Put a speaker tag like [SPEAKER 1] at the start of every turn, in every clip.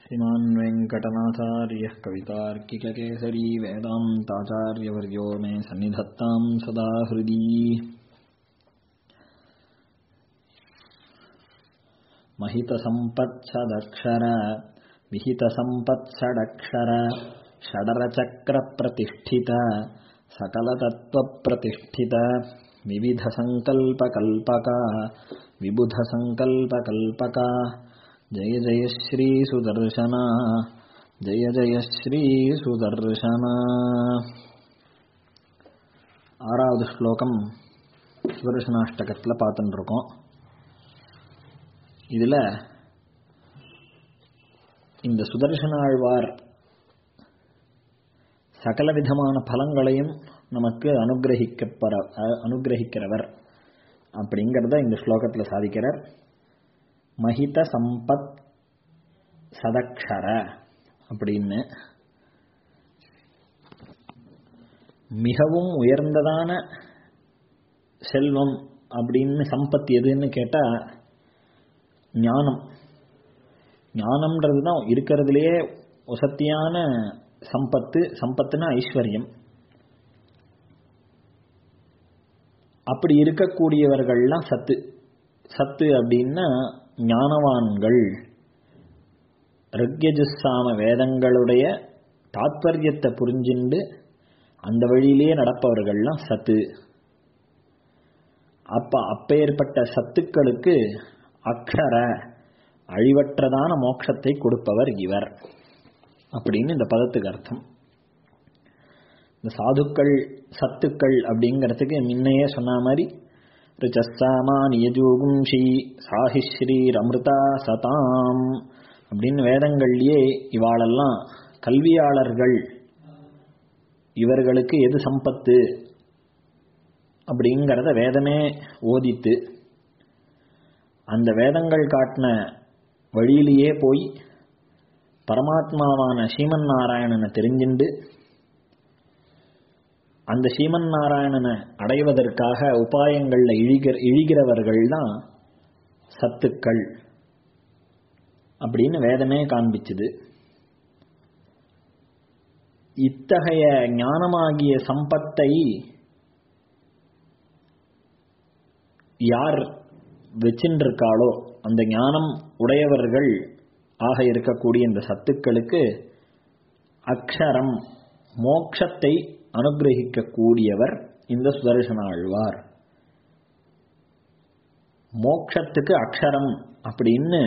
[SPEAKER 1] श्रीमान् वेङ्कटनाथार्यः कवितार्किककेसरी वेदान्ताचार्यवर्यो मे सन्निधत्तां सदा हृदि महितसम्पत्सदक्षर विहितसम्पत्सडक्षर षडरचक्रप्रतिष्ठित सकलतत्त्वप्रतिष्ठित विविधसङ्कल्पकल्पका विबुधसङ्कल्पकल्पका जय जय श्रीसुदर्शना जय जय श्रीसुदर्शना ஆறாவது ஸ்லோகம் சுதர்சனாஷ்டகத்தில் பார்த்துட்டு இருக்கோம் இதில் இந்த சுதர்சனாழ்வார் சகல விதமான பலங்களையும் நமக்கு அனுகிரகிக்கப்பற அனுகிரகிக்கிறவர் அப்படிங்கிறத இந்த ஸ்லோகத்தில் சாதிக்கிறார் மகித சம்பத் சதக்ஷர அப்படின்னு மிகவும் உயர்ந்ததான செல்வம் அப்படின்னு சம்பத் எதுன்னு கேட்டால் ஞானம் ஞானம்ன்றது தான் இருக்கிறதுலையே வசத்தியான சம்பத்து சம்பத்துனா ஐஸ்வர்யம் அப்படி இருக்கக்கூடியவர்கள்லாம் சத்து சத்து அப்படின்னா ஞானவான்கள் ரிக்யஜுசாம வேதங்களுடைய தாத்பரியத்தை புரிஞ்சுண்டு அந்த வழியிலேயே நடப்பவர்கள்லாம் சத்து அப்ப அப்பேற்பட்ட சத்துக்களுக்கு அக்ஷர அழிவற்றதான மோட்சத்தை கொடுப்பவர் இவர் அப்படின்னு இந்த பதத்துக்கு அர்த்தம் இந்த சாதுக்கள் சத்துக்கள் அப்படிங்கிறதுக்கு முன்னையே சொன்ன மாதிரி ரிச்சஸ்தாமானியஜூகும்ஷி சாஹிஸ்ரீர் அமிர்தா சதாம் அப்படின்னு வேதங்கள்லயே இவாளெல்லாம் கல்வியாளர்கள் இவர்களுக்கு எது சம்பத்து அப்படிங்கிறத வேதமே ஓதித்து அந்த வேதங்கள் காட்டின வழியிலேயே போய் பரமாத்மாவான ஸ்ரீமன் நாராயணனை தெரிஞ்சுண்டு அந்த ஸ்ரீமன் நாராயணனை அடைவதற்காக உபாயங்கள்ல இழிகிற இழிகிறவர்கள் தான் சத்துக்கள் அப்படின்னு வேதமே காண்பிச்சுது இத்தகைய ஞானமாகிய சம்பத்தை யார் வச்சின்றிருக்காளோ அந்த ஞானம் உடையவர்கள் ஆக இருக்கக்கூடிய இந்த சத்துக்களுக்கு அக்ஷரம் மோக்ஷத்தை அனுகிரகிக்கக்கூடியவர் இந்த சுதர்சனாழ்வார் மோக்ஷத்துக்கு அக்ஷரம் அப்படின்னு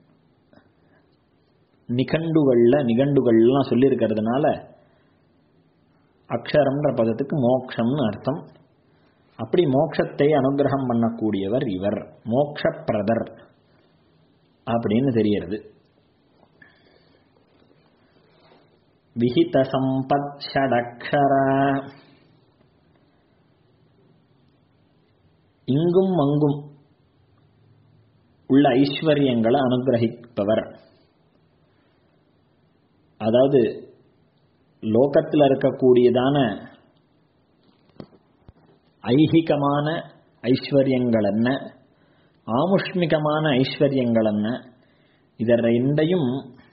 [SPEAKER 1] நிகண்டுகள்ல நிகண்டுகள்லாம் சொல்லியிருக்கிறதுனால அக்ஷரம்ன்ற பதத்துக்கு மோக்ஷம்னு அர்த்தம் அப்படி மோக்ஷத்தை அனுகிரகம் பண்ணக்கூடியவர் இவர் மோக்ஷப்பிரதர் அப்படின்னு தெரிகிறது விஹித சம்பத் ஷடக்ஷர இங்கும் அங்கும் உள்ள ஐஸ்வர்யங்களை அனுகிரகிப்பவர் அதாவது லோகத்தில் இருக்கக்கூடியதான ஐகிகமான ஐஸ்வர்யங்கள் என்ன ஆமுஷ்மிகமான ஐஸ்வர்யங்கள் என்ன இதை ரெண்டையும்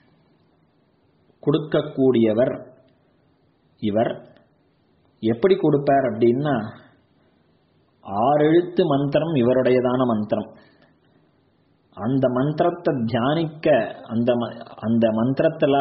[SPEAKER 1] கொடுக்கக்கூடியவர் இவர் எப்படி கொடுப்பார் அப்படின்னா ஆறெழுத்து மந்திரம் இவருடையதான மந்திரம் அந்த மந்திரத்தை தியானிக்க அந்த அந்த மந்திரத்தில்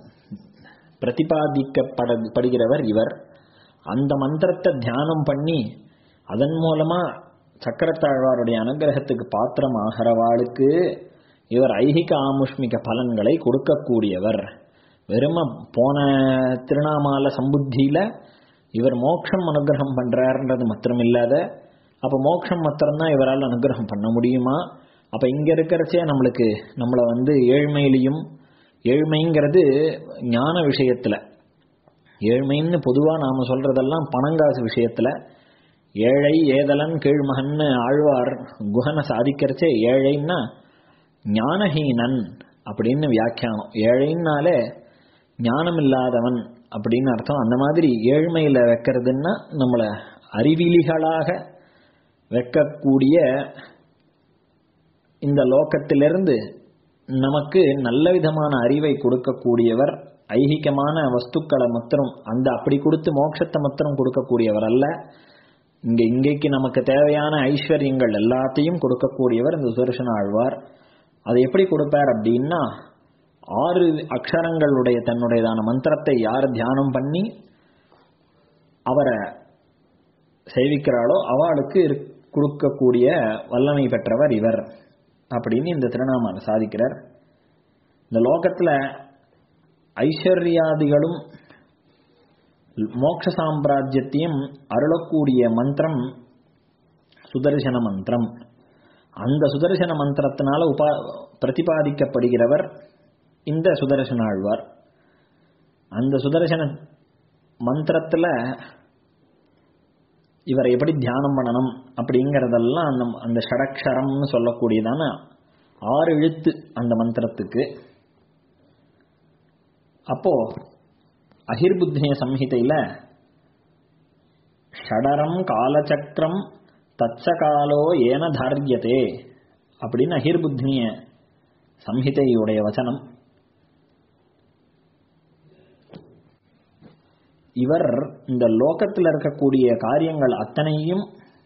[SPEAKER 1] பிரதிபாதிக்கப்படுகிறவர் இவர் அந்த மந்திரத்தை தியானம் பண்ணி அதன் மூலமா சக்கரத்தாழ்வாருடைய அனுகிரகத்துக்கு பாத்திரம் ஆகிறவாளுக்கு இவர் ஐகிக ஆமுஷ்மிக பலன்களை கொடுக்கக்கூடியவர் வெறும போன திருநாமால சம்புத்தியில இவர் மோட்சம் அனுகிரகம் பண்றாருன்றது மாத்திரம் இல்லாத அப்ப மோட்சம் மாத்திரம்தான் இவரால் அனுகிரகம் பண்ண முடியுமா அப்ப இங்க இருக்கிறச்சே நம்மளுக்கு நம்மளை வந்து ஏழ்மையிலையும் ஏழ்மைங்கிறது ஞான விஷயத்துல ஏழ்மைன்னு பொதுவா நாம சொல்றதெல்லாம் பணங்காசு விஷயத்துல ஏழை ஏதலன் கீழ்மகன்னு ஆழ்வார் குஹனை சாதிக்கிறச்சே ஏழைன்னா ஞானஹீனன் அப்படின்னு வியாக்கியானம் ஏழைன்னாலே ஞானம் இல்லாதவன் அப்படின்னு அர்த்தம் அந்த மாதிரி ஏழ்மையில வைக்கிறதுன்னா நம்மளை அறிவிலிகளாக வைக்கக்கூடிய இந்த லோகத்திலிருந்து நமக்கு நல்ல விதமான அறிவை கொடுக்கக்கூடியவர் ஐகிகமான வஸ்துக்களை மாத்திரம் அந்த அப்படி கொடுத்து மோட்சத்தை மாத்திரம் கொடுக்கக்கூடியவர் அல்ல இங்க இங்கேக்கு நமக்கு தேவையான ஐஸ்வர்யங்கள் எல்லாத்தையும் கொடுக்கக்கூடியவர் இந்த சுதர்சன ஆழ்வார் அதை எப்படி கொடுப்பார் அப்படின்னா ஆறு அக்ஷரங்களுடைய தன்னுடையதான மந்திரத்தை யார் தியானம் பண்ணி அவரை சேவிக்கிறாளோ அவளுக்கு இருக்- கொடுக்கக்கூடிய வல்லமை பெற்றவர் இவர் அப்படின்னு இந்த திருநாம சாதிக்கிறார் இந்த லோகத்துல ஐஸ்வர்யாதிகளும் மோட்ச சாம்ராஜ்யத்தையும் அருளக்கூடிய மந்திரம் சுதர்சன மந்திரம் அந்த சுதர்சன மந்திரத்தினால உபா பிரதிபாதிக்கப்படுகிறவர் இந்த சுதர்சன ஆழ்வார் அந்த சுதர்சன மந்திரத்துல இவரை எப்படி தியானம் பண்ணணும் அப்படிங்கறதெல்லாம் அந்த அந்த ஷடக்ஷரம்னு சொல்லக்கூடியதான ஆறு எழுத்து அந்த மந்திரத்துக்கு அப்போ அகிர்புத்திய சம்ஹிதையில ஷடரம் காலச்சக்கரம் தச்சகாலோ ஏன தாரியதே அப்படின்னு அகிர்புத்தினிய சம்ஹிதையுடைய வச்சனம் இவர் இந்த லோகத்தில் இருக்கக்கூடிய காரியங்கள் அத்தனையும்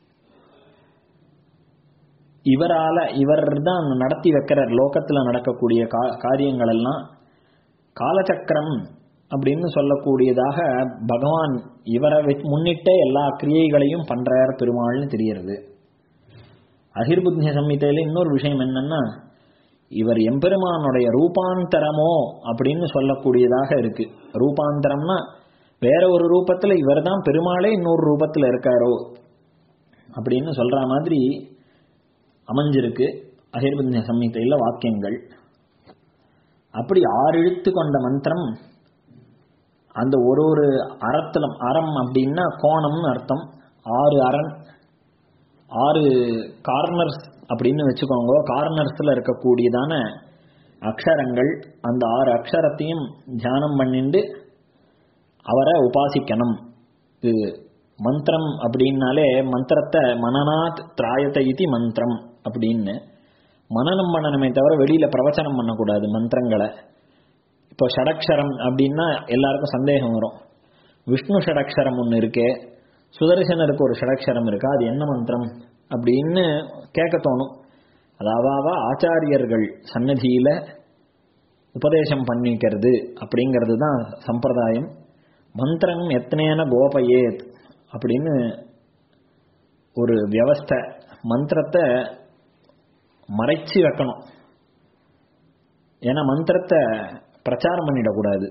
[SPEAKER 1] இவரால இவர் தான் நடத்தி வைக்கிறார் லோகத்துல நடக்கக்கூடிய கா- காரியங்கள் எல்லாம் காலச்சக்கரம் அப்படின்னு சொல்லக்கூடியதாக பகவான் இவரை வெச்- முன்னிட்டே எல்லா கிரியைகளையும் பண்றார் பெருமாள்னு தெரியறது அகிர்புத்திய சம்ஹிதையில இன்னொரு விஷயம் என்னன்னா இவர் எம்பெருமானுடைய ரூபாந்தரமோ அப்படின்னு சொல்லக்கூடியதாக இருக்கு ரூபாந்தரம்னா வேற ஒரு ரூபத்துல இவர் தான் பெருமாளே இன்னொரு ரூபத்துல இருக்காரோ அப்படின்னு சொல்ற மாதிரி அமைஞ்சிருக்கு அகிர்புத்திய சம்ஹிதையில வாக்கியங்கள் அப்படி ஆறு இழுத்து கொண்ட மந்திரம் அந்த ஒரு ஒரு அறத்திலும் அறம் அப்படின்னா கோணம்னு அர்த்தம் ஆறு அரண் ஆறு கார்னர்ஸ் அப்படின்னு வச்சுக்கோங்க கார்னர்ஸ்ல இருக்கக்கூடியதான அக்ஷரங்கள் அந்த ஆறு அக்ஷரத்தையும் தியானம் பண்ணிண்டு அவரை உபாசிக்கணும் இது மந்திரம் அப்படின்னாலே மந்திரத்தை மனநாத் திராயத்தை இதி மந்திரம் அப்படின்னு மனனம் பண்ணணுமே தவிர வெளியில பிரவச்சனம் பண்ணக்கூடாது மந்திரங்களை இப்போ ஷடக்ஷரம் அப்படின்னா எல்லாருக்கும் சந்தேகம் வரும் விஷ்ணு ஷடக்ஷரம் ஒன்று இருக்கே சுதர்சனருக்கு ஒரு ஷடக்ஷரம் இருக்கா அது என்ன மந்திரம் அப்படின்னு கேட்க தோணும் அதாவது ஆச்சாரியர்கள் சன்னதியில உபதேசம் பண்ணிக்கிறது அப்படிங்கிறது தான் சம்பிரதாயம் மந்திரம் எத்தனையான கோபயேத் அப்படின்னு ஒரு வியவஸ்தை மந்திரத்தை மறைச்சு வைக்கணும் ஏன்னா மந்திரத்தை பிரச்சாரம் பண்ணிடக்கூடாது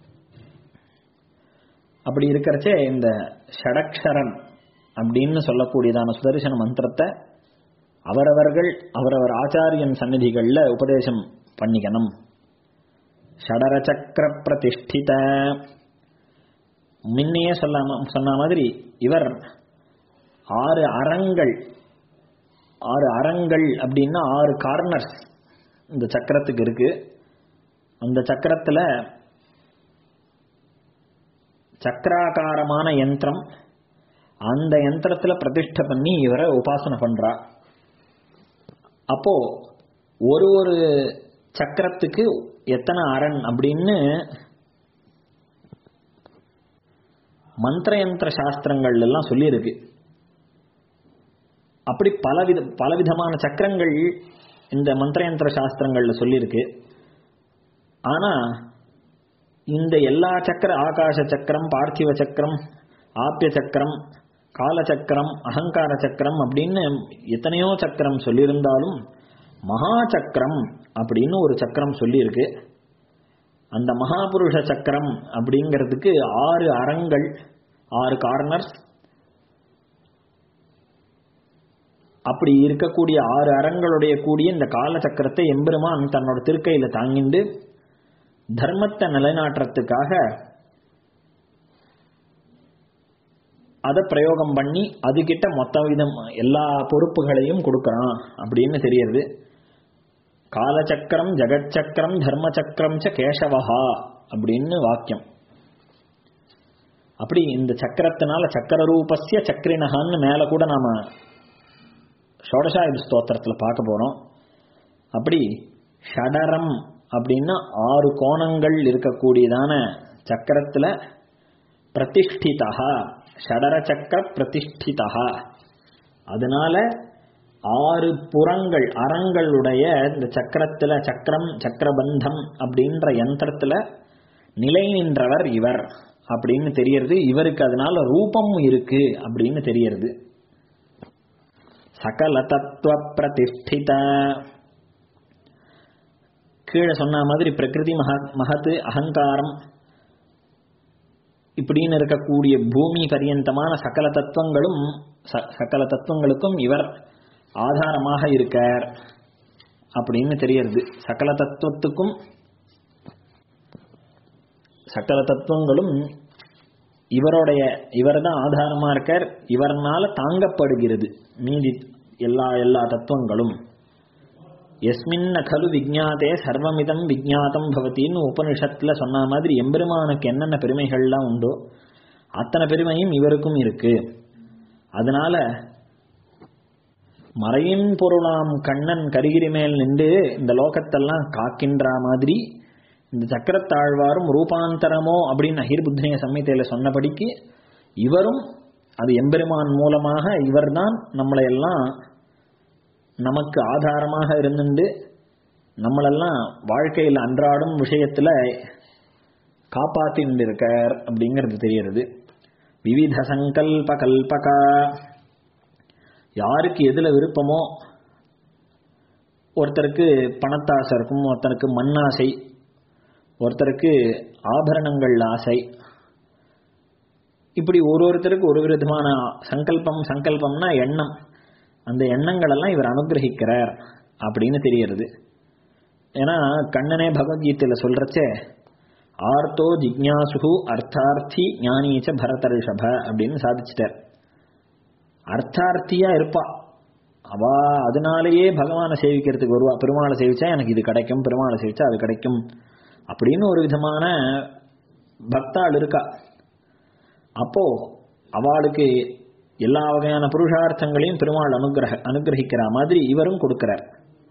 [SPEAKER 1] அப்படி இருக்கிறச்சே இந்த ஷடக்ஷரன் அப்படின்னு சொல்லக்கூடியதான சுதர்சன மந்திரத்தை அவரவர்கள் அவரவர் ஆச்சாரியன் சந்நிதிகள்ல உபதேசம் பண்ணிக்கணும் ஷடர சக்கர பிரதிஷ்டித முன்னையே சொல்லாம சொன்ன மாதிரி இவர் ஆறு அறங்கள் ஆறு அறங்கள் அப்படின்னா ஆறு கார்னர்ஸ் இந்த சக்கரத்துக்கு இருக்கு அந்த சக்கரத்துல சக்கராகாரமான யந்திரம் அந்த யந்திரத்துல பிரதிஷ்ட பண்ணி இவரை உபாசனை பண்றா அப்போ ஒரு ஒரு சக்கரத்துக்கு எத்தனை அரண் அப்படின்னு மந்திர யந்திர சாஸ்திரங்கள் எல்லாம் சொல்லியிருக்கு அப்படி பலவித பலவிதமான சக்கரங்கள் இந்த மந்திரயந்திர சாஸ்திரங்கள்ல சொல்லியிருக்கு ஆனா இந்த எல்லா சக்கர ஆகாச சக்கரம் பார்த்திவ சக்கரம் ஆப்பிய சக்கரம் காலச்சக்கரம் அகங்கார சக்கரம் அப்படின்னு எத்தனையோ சக்கரம் சொல்லியிருந்தாலும் மகா சக்கரம் அப்படின்னு ஒரு சக்கரம் சொல்லியிருக்கு அந்த மகாபுருஷ சக்கரம் அப்படிங்கிறதுக்கு ஆறு அறங்கள் ஆறு கார்னர்ஸ் அப்படி இருக்கக்கூடிய ஆறு அறங்களுடைய கூடிய இந்த கால சக்கரத்தை எம்பெருமான் தன்னோட திருக்கையில தாங்கிண்டு தர்மத்தை நிலைநாட்டுறதுக்காக அதை பிரயோகம் பண்ணி அதுகிட்ட மொத்த விதம் எல்லா பொறுப்புகளையும் கொடுக்கறான் அப்படின்னு தெரியறது காலச்சக்கரம் ஜெகச்சக்கரம் தர்ம சக்கரம் ச கேசவஹா அப்படின்னு வாக்கியம் அப்படி இந்த சக்கரத்தினால சக்கர ரூபஸ்ய சக்கரினகான்னு மேல கூட நாம ஷோடசாயுத ஸ்தோத்திரத்தில் பார்க்க போறோம் அப்படி ஷடரம் அப்படின்னா ஆறு கோணங்கள் இருக்கக்கூடியதான சக்கரத்துல பிரதிஷ்டிதா ஷடர சக்கர பிரதிஷ்டிதா அதனால ஆறு புறங்கள் அறங்களுடைய இந்த சக்கரத்துல சக்கரம் சக்கரபந்தம் அப்படின்ற யந்திரத்துல நிலை நின்றவர் இவர் அப்படின்னு தெரியறது இவருக்கு அதனால ரூபமும் இருக்கு அப்படின்னு தெரியறது சகல தத்துவ பிரதிஷ்டித கீழே சொன்ன மாதிரி பிரகிருதி மகா மகத்து அகங்காரம் இப்படின்னு இருக்கக்கூடிய பூமி பரியந்தமான சகல தத்துவங்களும் சகல தத்துவங்களுக்கும் இவர் ஆதாரமாக இருக்கார் அப்படின்னு தெரியறது சகல தத்துவத்துக்கும் சகல தத்துவங்களும் இவருடைய இவர் தான் ஆதாரமா இருக்கார் இவர்னால தாங்கப்படுகிறது மீதி எல்லா எல்லா தத்துவங்களும் எஸ்மின்ன கலு விஜாத்தே சர்வமிதம் விஜாத்தம் பவத்தின்னு உபனிஷத்துல சொன்ன மாதிரி எம்பெருமானுக்கு என்னென்ன பெருமைகள்லாம் உண்டோ அத்தனை பெருமையும் இவருக்கும் இருக்கு அதனால மறையின் பொருளாம் கண்ணன் கரிகிரி மேல் நின்று இந்த லோகத்தெல்லாம் காக்கின்ற மாதிரி இந்த சக்கரத்தாழ்வாரும் ரூபாந்தரமோ அப்படின்னு அகிர்புத்திய சம்மித்தையில சொன்னபடிக்கு இவரும் அது எம்பெருமான் மூலமாக இவர்தான் நம்மளை எல்லாம் நமக்கு ஆதாரமாக இருந்துட்டு நம்மளெல்லாம் வாழ்க்கையில் அன்றாடும் விஷயத்துல காப்பாத்தின்னு இருக்கார் அப்படிங்கிறது தெரியறது விவித சங்கல்ப கல்பகா யாருக்கு எதுல விருப்பமோ ஒருத்தருக்கு பணத்தாசை இருக்கும் ஒருத்தருக்கு மண்ணாசை ஒருத்தருக்கு ஆபரணங்கள் ஆசை இப்படி ஒரு ஒருத்தருக்கு ஒரு விதமான சங்கல்பம் சங்கல்பம்னா எண்ணம் அந்த எண்ணங்கள் எல்லாம் இவர் அனுகிரகிக்கிறார் அப்படின்னு தெரியறது ஏன்னா கண்ணனே பகவத்கீதையில சொல்றச்சே ஆர்த்தோ ஜிக்ஞாசு அர்த்தார்த்தி ஞானீச்ச பரத ரிஷப அப்படின்னு சாதிச்சிட்டார் அர்த்தார்த்தியா இருப்பா அவ அதனாலேயே பகவானை சேவிக்கிறதுக்கு வருவா பெருமாளை சேவிச்சா எனக்கு இது கிடைக்கும் பெருமாளை சேவிச்சா அது கிடைக்கும் அப்படின்னு ஒரு விதமான பக்தாள் இருக்கா அப்போ அவளுக்கு எல்லா வகையான புருஷார்த்தங்களையும் பெருமாள் அனுகிரக அனுகிரகிக்கிற மாதிரி இவரும் கொடுக்கிறார்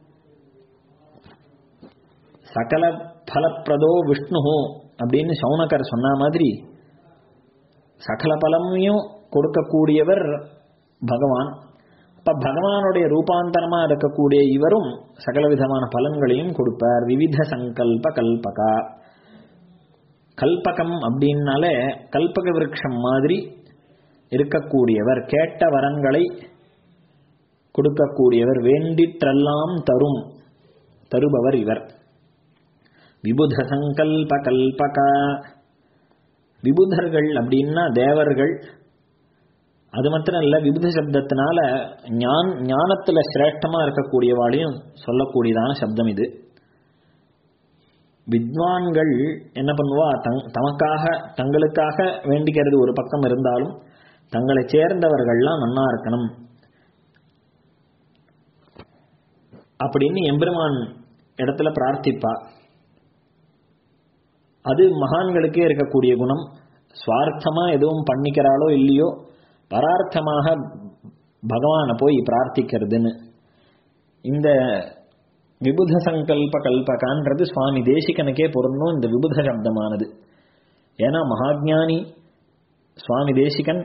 [SPEAKER 1] சகல பலப்பிரதோ விஷ்ணு அப்படின்னு சௌனகர் சொன்ன மாதிரி சகல பலமையும் கொடுக்கக்கூடியவர் பகவான் அப்ப பகவானுடைய ரூபாந்தரமா இருக்கக்கூடிய இவரும் சகல விதமான பலன்களையும் கொடுப்பார் விவித சங்கல்ப கல்பகா கல்பகம் அப்படின்னாலே கல்பக விருட்சம் மாதிரி இருக்கக்கூடியவர் கேட்ட வரன்களை கொடுக்கக்கூடியவர் வேண்டிற்றெல்லாம் தரும் தருபவர் இவர் விபுத சங்கல்ப கல்பகா விபுதர்கள் அப்படின்னா தேவர்கள் அது மாத்திரம் இல்ல விபுத சப்தத்தினால ஞான் ஞானத்துல சிரேஷ்டமா இருக்கக்கூடியவாளையும் சொல்லக்கூடியதான சப்தம் இது வித்வான்கள் என்ன பண்ணுவா தங் தமக்காக தங்களுக்காக வேண்டிக்கிறது ஒரு பக்கம் இருந்தாலும் தங்களை சேர்ந்தவர்கள்லாம் நன்னா இருக்கணும் அப்படின்னு எம்பெருமான் இடத்துல பிரார்த்திப்பா அது மகான்களுக்கே இருக்கக்கூடிய குணம் சுவார்த்தமா எதுவும் பண்ணிக்கிறாளோ இல்லையோ பரார்த்தமாக பகவானை போய் பிரார்த்திக்கிறதுன்னு இந்த விபுத சங்கல்ப கல்பகான்றது சுவாமி தேசிகனுக்கே பொருந்தும் இந்த விபுத சப்தமானது ஏன்னா மகாஜானி சுவாமி தேசிகன்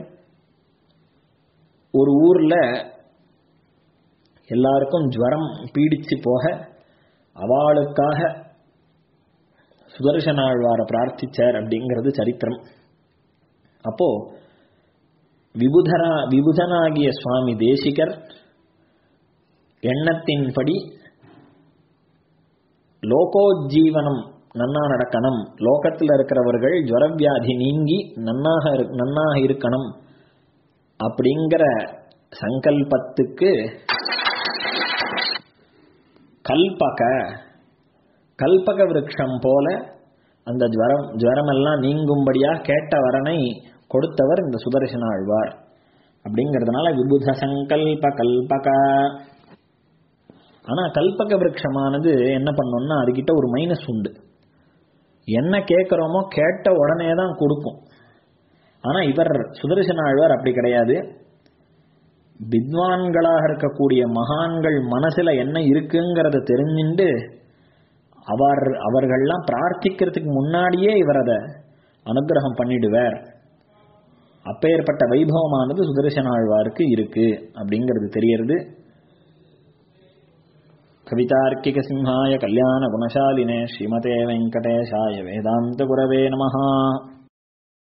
[SPEAKER 1] ஒரு ஊர்ல எல்லாருக்கும் ஜுவரம் பீடிச்சு போக அவளுக்காக சுதர்சனாழ்வார பிரார்த்திச்சார் அப்படிங்கிறது சரித்திரம் அப்போ விபுதரா விபுதனாகிய சுவாமி தேசிகர் எண்ணத்தின்படி லோகோஜீவனம் நன்னா நடக்கணும் லோகத்தில் இருக்கிறவர்கள் ஜுவரவியாதி நீங்கி நன்னாக இரு- நன்னாக இருக்கணும் அப்படிங்கிற சங்கல்பத்துக்கு கல்பக கல்பக விருட்சம் போல அந்த ஜுவரம் ஜுவரமெல்லாம் நீங்கும்படியா கேட்ட வரனை கொடுத்தவர் இந்த சுதர்சன ஆழ்வார் அப்படிங்கிறதுனால விபுத சங்கல்ப கல்பக ஆனா கல்பக விருட்சமானது என்ன பண்ணோம்னா அதுகிட்ட ஒரு மைனஸ் உண்டு என்ன கேட்குறோமோ கேட்ட உடனே தான் கொடுக்கும் ஆனா இவர் சுதர்சன ஆழ்வார் அப்படி கிடையாது வித்வான்களாக இருக்கக்கூடிய மகான்கள் மனசுல என்ன இருக்குங்கிறத தெரிஞ்சுண்டு அவர் அவர்கள்லாம் பிரார்த்திக்கிறதுக்கு முன்னாடியே இவர் அதை அனுகிரகம் பண்ணிடுவார் அப்பேற்பட்ட வைபவமானது சுதர்சன ஆழ்வாருக்கு இருக்கு அப்படிங்கிறது தெரியறது கவிதார்க்கிக சிம்ஹாய கல்யாண குணசாலினே ஸ்ரீமதே வெங்கடேஷாய வேதாந்த குரவே நமஹா